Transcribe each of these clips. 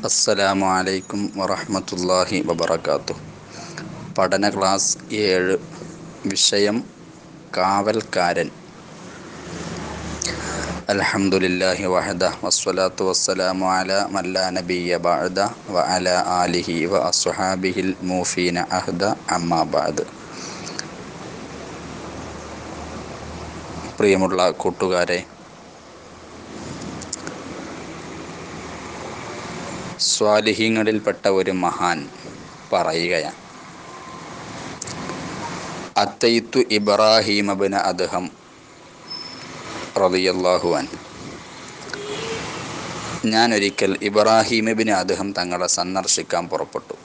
അസ്സലാമു അലൈക്കും വറഹ്മത്തുള്ളാഹി വബറകാതുഹു പഠന ക്ലാസ് ഏഴ് വിഷയം കാവൽക്കാരൻ അൽഹംദുലില്ലാഹി വഹദ വസ്സലാത്തു വസ്സലാമു അലാ മല്ലാ നബിയ്യ ബഅദ വ അലാ ആലിഹി വ അസ്ഹാബിഹിൽ മൂഫീന അഹ്ദ അമ്മാ ബഅദ് പ്രിയമുള്ള കൂട്ടുകാരെ സ്വാലിഹീങ്ങളിൽപ്പെട്ട ഒരു മഹാൻ പറയുകയാണ് അത്തയ്ത്തു ഇബ്രാഹിം അബിന് അദ്ഹം റളിയല്ലാഹുവാൻ ഞാൻ ഒരിക്കൽ ഇബ്രാഹിം ബിൻ അദ്ഹം തങ്ങളെ സന്ദർശിക്കാൻ പുറപ്പെട്ടു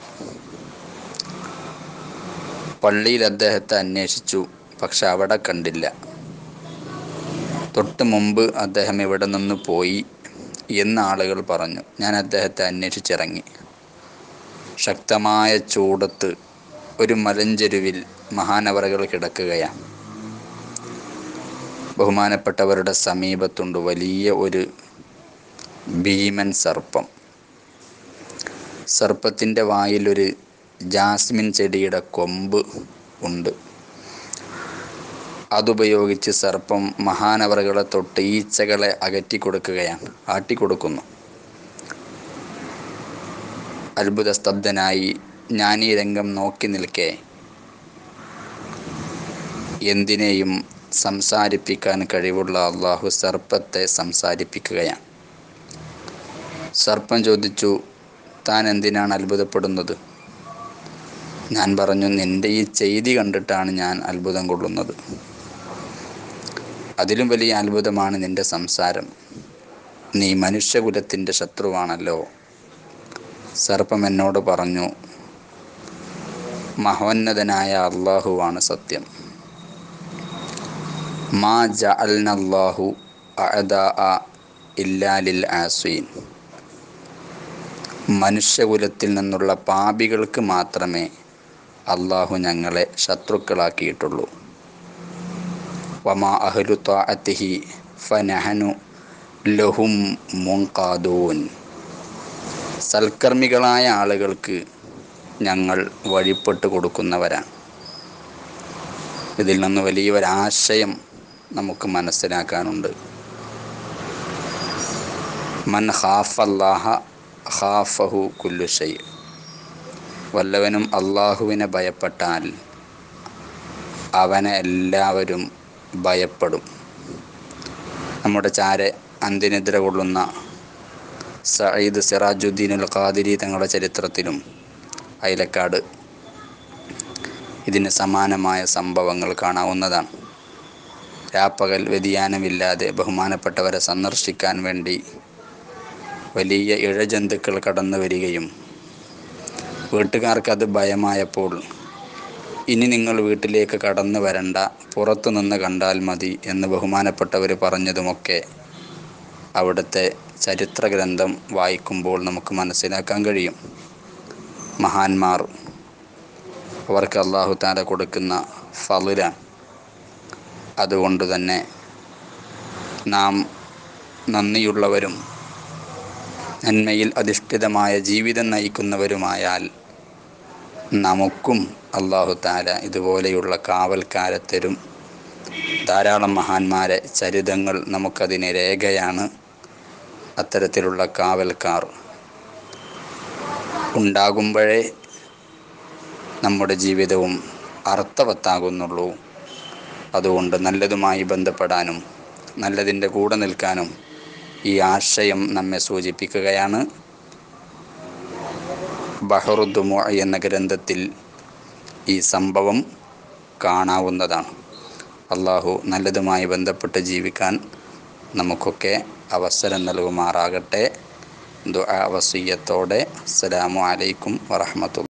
പള്ളിയിൽ അദ്ദേഹത്തെ അന്വേഷിച്ചു പക്ഷെ അവിടെ കണ്ടില്ല തൊട്ട് മുമ്പ് അദ്ദേഹം ഇവിടെ നിന്ന് പോയി എന്ന് ആളുകൾ പറഞ്ഞു ഞാൻ അദ്ദേഹത്തെ അന്വേഷിച്ചിറങ്ങി ശക്തമായ ചൂടത്ത് ഒരു മലഞ്ചെരുവിൽ മഹാനവറകൾ കിടക്കുകയാണ് ബഹുമാനപ്പെട്ടവരുടെ സമീപത്തുണ്ട് വലിയ ഒരു ഭീമൻ സർപ്പം സർപ്പത്തിൻ്റെ വായിലൊരു ജാസ്മിൻ ചെടിയുടെ കൊമ്പ് ഉണ്ട് അതുപയോഗിച്ച് സർപ്പം മഹാനവറുകളെ തൊട്ട് ഈച്ചകളെ അകറ്റി കൊടുക്കുകയാണ് ആട്ടിക്കൊടുക്കുന്നു അത്ഭുത സ്തബ്ധനായി ഞാൻ ഈ രംഗം നോക്കി നിൽക്കെ എന്തിനേയും സംസാരിപ്പിക്കാൻ കഴിവുള്ള അള്ളാഹു സർപ്പത്തെ സംസാരിപ്പിക്കുകയാണ് സർപ്പം ചോദിച്ചു താൻ എന്തിനാണ് അത്ഭുതപ്പെടുന്നത് ഞാൻ പറഞ്ഞു നിന്റെ ഈ ചെയ്തി കണ്ടിട്ടാണ് ഞാൻ അത്ഭുതം കൊള്ളുന്നത് അതിലും വലിയ അത്ഭുതമാണ് നിന്റെ സംസാരം നീ മനുഷ്യകുലത്തിൻ്റെ ശത്രുവാണല്ലോ സർപ്പം എന്നോട് പറഞ്ഞു മഹോന്നതനായ അള്ളാഹുവാണ് സത്യം മാ ജഅൽനല്ലാഹു അഅദാഅ ഇല്ലാലിൽ ആസ്വീൻ മനുഷ്യകുലത്തിൽ നിന്നുള്ള പാപികൾക്ക് മാത്രമേ അള്ളാഹു ഞങ്ങളെ ശത്രുക്കളാക്കിയിട്ടുള്ളൂ വമാ അഹ്ലു ത്വാഅത്തിഹി ഫനഹനു ലഹും മുൻകാദൂൻ സൽക്കർമ്മികളായ ആളുകൾക്ക് ഞങ്ങൾ വഴിപ്പെട്ട് കൊടുക്കുന്നവരാണ് ഇതിൽ നിന്ന് വലിയൊരാശയം നമുക്ക് മനസ്സിലാക്കാനുണ്ട് മൻ ഖാഫല്ലാഹ ഖാഫഹു കുല്ലു ഷൈ വല്ലവനും അള്ളാഹുവിനെ ഭയപ്പെട്ടാൽ അവനെ എല്ലാവരും ഭയപ്പെടും നമ്മുടെ ചാര അന്ത്യനിദ്ര കൊള്ളുന്ന സയ്യിദ് സിറാജുദ്ദീൻ അൽ ഖാദിരി തങ്ങളുടെ ചരിത്രത്തിലും അയലക്കാട് ഇതിന് സമാനമായ സംഭവങ്ങൾ കാണാവുന്നതാണ് രാപ്പകൽ വ്യതിയാനമില്ലാതെ ബഹുമാനപ്പെട്ടവരെ സന്ദർശിക്കാൻ വേണ്ടി വലിയ ഇഴജന്തുക്കൾ കടന്നു വരികയും വീട്ടുകാർക്കത് ഭയമായപ്പോൾ ഇനി നിങ്ങൾ വീട്ടിലേക്ക് കടന്നു വരണ്ട പുറത്തു നിന്ന് കണ്ടാൽ മതി എന്ന് ബഹുമാനപ്പെട്ടവർ പറഞ്ഞതുമൊക്കെ അവിടുത്തെ ചരിത്ര ഗ്രന്ഥം വായിക്കുമ്പോൾ നമുക്ക് മനസ്സിലാക്കാൻ കഴിയും മഹാന്മാർ അവർക്ക് അള്ളാഹു താല കൊടുക്കുന്ന ഫലുരാണ് അതുകൊണ്ട് തന്നെ നാം നന്ദിയുള്ളവരും നന്മയിൽ അധിഷ്ഠിതമായ ജീവിതം നയിക്കുന്നവരുമായാൽ നമുക്കും അള്ളാഹു താല ഇതുപോലെയുള്ള കാവൽക്കാരെ തരും ധാരാളം മഹാന്മാരെ ചരിതങ്ങൾ നമുക്കതിന് രേഖയാണ് അത്തരത്തിലുള്ള കാവൽക്കാർ ഉണ്ടാകുമ്പോഴേ നമ്മുടെ ജീവിതവും അർത്ഥവത്താകുന്നുള്ളൂ അതുകൊണ്ട് നല്ലതുമായി ബന്ധപ്പെടാനും നല്ലതിൻ്റെ കൂടെ നിൽക്കാനും ഈ ആശയം നമ്മെ സൂചിപ്പിക്കുകയാണ് ബഹറുദ്ദുമോ എന്ന ഗ്രന്ഥത്തിൽ ഈ സംഭവം കാണാവുന്നതാണ് അള്ളാഹു നല്ലതുമായി ബന്ധപ്പെട്ട് ജീവിക്കാൻ നമുക്കൊക്കെ അവസരം നൽകുമാറാകട്ടെ ദുആ വസീയത്തോടെ അസ്സലാമു അലൈക്കും വറഹ്മത്തുള്ളാഹി